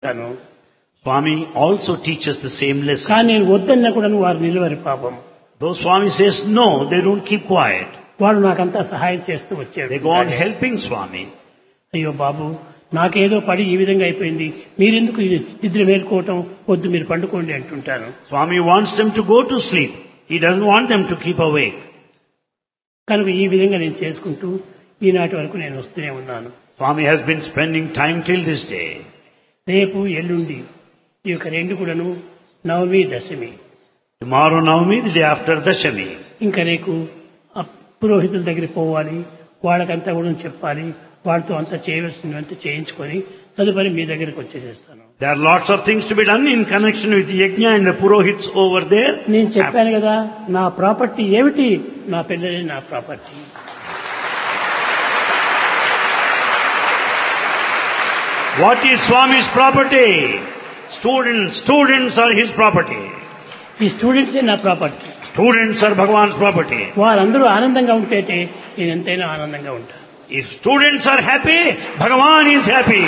చెప్తాను Swami also teaches the same lesson. కానీ నేను వద్దన్నా కూడా వారు నిలవరి పాపం Though Swami says no, they don't keep quiet. వాడు నాకంతా సహాయం చేస్తూ వచ్చాడు They go on helping Swami. అయ్యో బాబు నాకేదో పడి ఈ విధంగా అయిపోయింది మీరెందుకు ఈ నిద్ర మేల్కోవటం వద్దు మీరు పండుకోండి అంటుంటాను Swami wants them to go to sleep. He doesn't want them to keep awake. కనుక ఈ విధంగా నేను చేసుకుంటూ ఈనాటి వరకు నేను వస్తూనే ఉన్నాను Swami has been spending time till this day. రేపు ఎల్లుండి ఈ యొక్క రెండు కూడాను నవమి దశమి Tomorrow Navami, the day after Dashami. ఇంకా రేపు ఆ పురోహితుల దగ్గరికి పోవాలి వాళ్ళకంతా కూడా చెప్పాలి వాళ్ళతో అంతా చేయవలసినవంతా చేయించుకొని తదుపరి మీ దగ్గరికి వచ్చేసేస్తాను There are lots of things to be done in connection with Yajna and the Purohits over there. నేను చెప్పాను కదా నా ప్రాపర్టీ ఏమిటి నా పిల్లలే నా property What is Swami's property? Students, students are his property. ఈ స్టూడెంట్సే నా property Students are Bhagavan's property. వారందరూ ఆనందంగా ఉంటేటే నేను ఎంతైనా ఆనందంగా ఉంటాను If students are happy, Bhagavan is happy.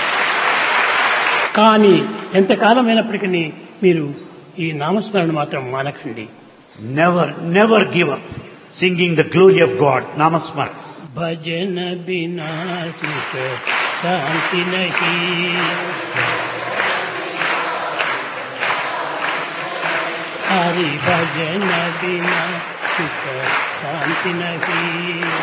కానీ ఎంతకాలం అయినప్పటికీ మీరు ఈ నామస్మరణ మాత్రం మానకండి Never, never give up singing the glory of God. Namasmar. భజన బినా సుఖ శాంతి నహీ హరి భజన బినా సుఖ శాంతి నహీ